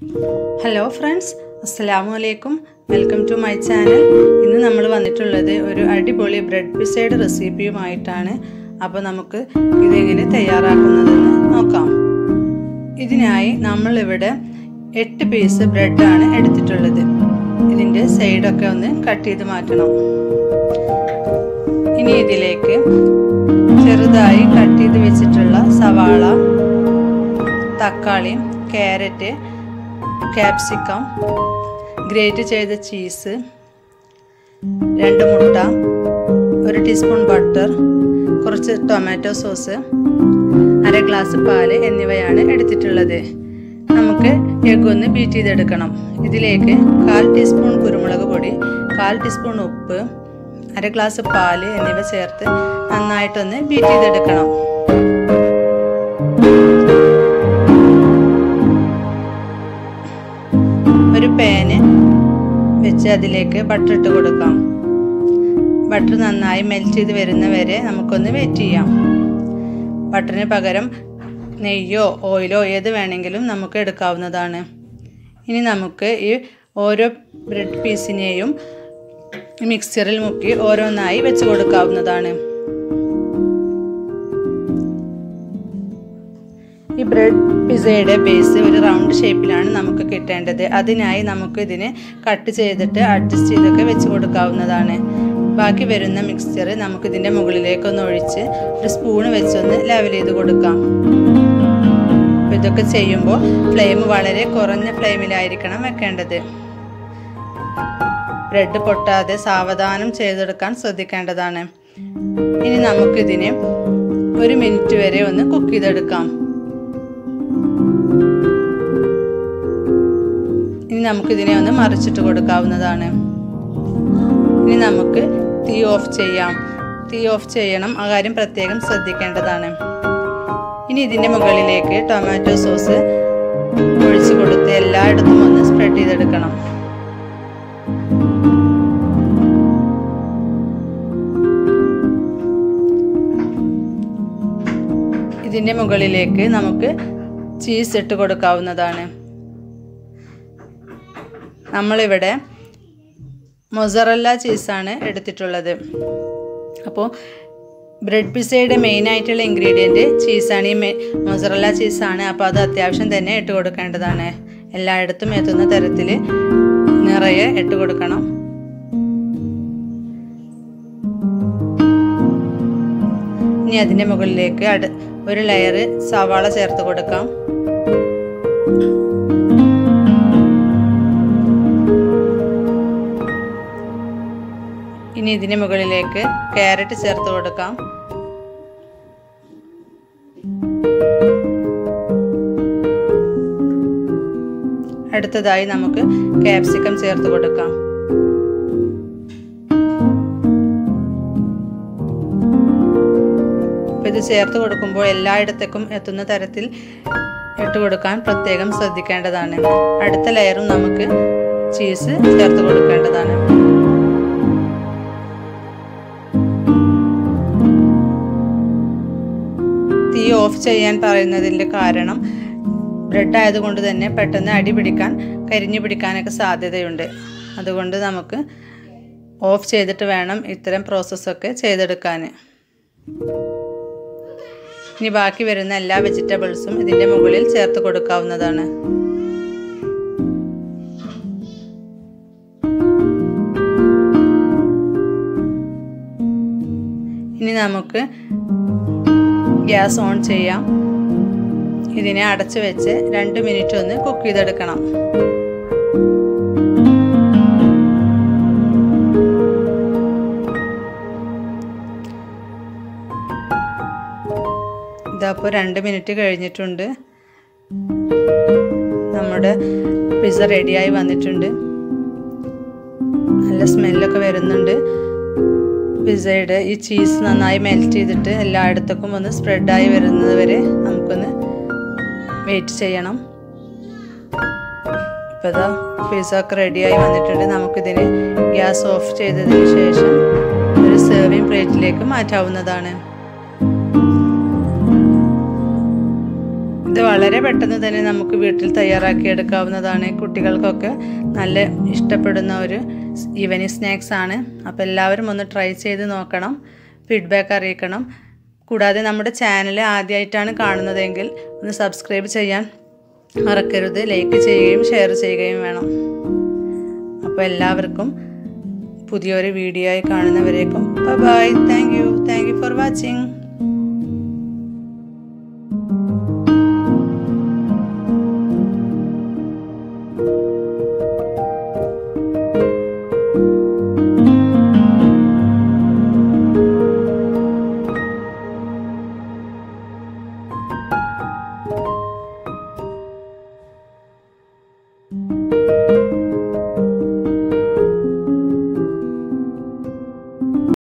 hello friends അസ്സലാമു അലൈക്കും welcome to my channel ഇന്ന് നമ്മൾ വന്നിട്ടുള്ളത് ഒരു അടിപൊളി ബ്രെഡ് പിസയുടെ റെസിപ്പിയുമായിട്ടാണ് അപ്പോൾ നമുക്ക് ഇതെങ്ങനെ തയ്യാറാക്കുന്നതെന്ന് നോക്കാം ഇതിനായി നമ്മളിവിടെ എട്ട് പീസ് ബ്രെഡാണ് എടുത്തിട്ടുള്ളത് ഇതിൻ്റെ സൈഡൊക്കെ ഒന്ന് കട്ട് ചെയ്ത് മാറ്റണം ഇനി ഇതിലേക്ക് ചെറുതായി കട്ട് ചെയ്ത് വെച്ചിട്ടുള്ള സവാള തക്കാളി ക്യാരറ്റ് ക്യാപ്സിക്കം ഗ്രേറ്റ് ചെയ്ത ചീസ് രണ്ട് മുട്ട ഒരു ടീസ്പൂൺ ബട്ടർ കുറച്ച് ടൊമാറ്റോ സോസ് അര ഗ്ലാസ് പാല് എന്നിവയാണ് എടുത്തിട്ടുള്ളത് നമുക്ക് എഗ് ഒന്ന് ബീറ്റ് ചെയ്തെടുക്കണം ഇതിലേക്ക് കാൽ ടീസ്പൂൺ കുരുമുളക് പൊടി കാൽ ടീസ്പൂൺ ഉപ്പ് അര ഗ്ലാസ് പാല് എന്നിവ ചേർത്ത് നന്നായിട്ടൊന്ന് ബീറ്റ് ചെയ്തെടുക്കണം ഒരു പാന് വെച്ച് അതിലേക്ക് ബട്ടർ ഇട്ട് കൊടുക്കാം ബട്ടർ നന്നായി മെൽറ്റ് ചെയ്ത് വരുന്ന വരെ നമുക്കൊന്ന് വെയിറ്റ് ചെയ്യാം ബട്ടറിന് പകരം നെയ്യോ ഓയിലോ ഏത് വേണമെങ്കിലും നമുക്ക് എടുക്കാവുന്നതാണ് ഇനി നമുക്ക് ഈ ഓരോ ബ്രെഡ് പീസിനെയും മിക്സറിൽ മുക്കി ഓരോന്നായി വെച്ച് കൊടുക്കാവുന്നതാണ് ഈ ബ്രെഡ് പിസയുടെ ബേസ് ഒരു റൗണ്ട് ഷേപ്പിലാണ് നമുക്ക് കിട്ടേണ്ടത് അതിനായി നമുക്ക് ഇതിനെ കട്ട് ചെയ്തിട്ട് അഡ്ജസ്റ്റ് ചെയ്തൊക്കെ വെച്ച് കൊടുക്കാവുന്നതാണ് ബാക്കി വരുന്ന മിക്സ്ചർ നമുക്ക് ഇതിൻ്റെ മുകളിലേക്കൊന്ന് ഒഴിച്ച് ഒരു സ്പൂണ് വെച്ചൊന്ന് ലെവൽ ചെയ്ത് കൊടുക്കാം അപ്പോൾ ഇതൊക്കെ ചെയ്യുമ്പോൾ ഫ്ലെയിം വളരെ കുറഞ്ഞ ഫ്ലെയിമിലായിരിക്കണം വെക്കേണ്ടത് ബ്രെഡ് പൊട്ടാതെ സാവധാനം ചെയ്തെടുക്കാൻ ശ്രദ്ധിക്കേണ്ടതാണ് ഇനി നമുക്കിതിനെ ഒരു മിനിറ്റ് വരെ ഒന്ന് കുക്ക് ചെയ്തെടുക്കാം ഇനി നമുക്കിതിനെ ഒന്ന് മറിച്ചിട്ട് കൊടുക്കാവുന്നതാണ് ഇനി നമുക്ക് തീ ഓഫ് ചെയ്യാം തീ ഓഫ് ചെയ്യണം ആ കാര്യം പ്രത്യേകം ശ്രദ്ധിക്കേണ്ടതാണ് ഇനി ഇതിൻ്റെ മുകളിലേക്ക് ടൊമാറ്റോ സോസ് ഒഴിച്ചു കൊടുത്ത് എല്ലായിടത്തും ഒന്ന് സ്പ്രെഡ് ചെയ്തെടുക്കണം ഇതിൻ്റെ മുകളിലേക്ക് നമുക്ക് ചീസ് ഇട്ട് കൊടുക്കാവുന്നതാണ് നമ്മളിവിടെ മൊസറല്ല ചീസാണ് എടുത്തിട്ടുള്ളത് അപ്പോൾ ബ്രെഡ് പിസയുടെ മെയിൻ ആയിട്ടുള്ള ഇൻഗ്രീഡിയൻറ്റ് ചീസാണ് ഈ മൊസറല്ല ചീസാണ് അപ്പോൾ അത് അത്യാവശ്യം തന്നെ ഇട്ട് കൊടുക്കേണ്ടതാണ് എല്ലായിടത്തും എത്തുന്ന തരത്തിൽ നിറയെ ഇട്ട് കൊടുക്കണം ഇനി അതിൻ്റെ മുകളിലേക്ക് അട് ഒരു ലെയർ സവാള ചേർത്ത് കൊടുക്കാം ഇനി ഇതിന് മുകളിലേക്ക് ക്യാരറ്റ് ചേർത്ത് കൊടുക്കാം അടുത്തതായി നമുക്ക് ക്യാപ്സിക്കം ചേർത്ത് കൊടുക്കാം അപ്പോൾ ഇത് ചേർത്ത് കൊടുക്കുമ്പോൾ എല്ലായിടത്തേക്കും എത്തുന്ന തരത്തിൽ ഇട്ട് കൊടുക്കാൻ പ്രത്യേകം ശ്രദ്ധിക്കേണ്ടതാണ് അടുത്ത ലെയറും നമുക്ക് ചീസ് ചേർത്ത് കൊടുക്കേണ്ടതാണ് തീ ഓഫ് ചെയ്യാൻ പറയുന്നതിൻ്റെ കാരണം ബ്രെഡ് ആയതുകൊണ്ട് തന്നെ പെട്ടെന്ന് അടി പിടിക്കാൻ കരിഞ്ഞു പിടിക്കാനൊക്കെ സാധ്യതയുണ്ട് അതുകൊണ്ട് നമുക്ക് ഓഫ് ചെയ്തിട്ട് വേണം ഇത്തരം പ്രോസസ്സൊക്കെ ചെയ്തെടുക്കാൻ ഇനി ബാക്കി വരുന്ന എല്ലാ വെജിറ്റബിൾസും ഇതിൻ്റെ മുകളിൽ ചേർത്ത് കൊടുക്കാവുന്നതാണ് ഇനി നമുക്ക് ഗ്യാസ് ഓൺ ചെയ്യാം ഇതിനെ അടച്ചു വെച്ച് രണ്ട് മിനിറ്റ് ഒന്ന് കുക്ക് ചെയ്തെടുക്കണം ഇതപ്പോൾ രണ്ട് മിനിറ്റ് കഴിഞ്ഞിട്ടുണ്ട് നമ്മുടെ പിസ്സ റെഡിയായി വന്നിട്ടുണ്ട് നല്ല സ്മെല്ലൊക്കെ വരുന്നുണ്ട് പിസ്സയുടെ ഈ ചീസ് നന്നായി മെൽറ്റ് ചെയ്തിട്ട് എല്ലായിടത്തേക്കും ഒന്ന് സ്പ്രെഡായി വരുന്നത് വരെ നമുക്കൊന്ന് വെയിറ്റ് ചെയ്യണം ഇപ്പോൾ ഇതാ പിസ്സ ഒക്കെ റെഡിയായി വന്നിട്ടുണ്ട് നമുക്കിതിന് ഗ്യാസ് ഓഫ് ചെയ്തതിന് ശേഷം ഒരു സെർവിങ് പ്ലേറ്റിലേക്ക് മാറ്റാവുന്നതാണ് ഇത് വളരെ പെട്ടെന്ന് തന്നെ നമുക്ക് വീട്ടിൽ തയ്യാറാക്കി എടുക്കാവുന്നതാണ് കുട്ടികൾക്കൊക്കെ നല്ല ഇഷ്ടപ്പെടുന്ന ഒരു ഈവനിങ് സ്നാക്സ് ആണ് അപ്പോൾ എല്ലാവരും ഒന്ന് ട്രൈ ചെയ്ത് നോക്കണം ഫീഡ്ബാക്ക് അറിയിക്കണം കൂടാതെ നമ്മുടെ ചാനൽ ആദ്യമായിട്ടാണ് കാണുന്നതെങ്കിൽ ഒന്ന് സബ്സ്ക്രൈബ് ചെയ്യാൻ മറക്കരുത് ലൈക്ക് ചെയ്യുകയും ഷെയർ ചെയ്യുകയും വേണം അപ്പോൾ എല്ലാവർക്കും പുതിയൊരു വീഡിയോ ആയി കാണുന്നവരേക്കും bye thank you thank you for watching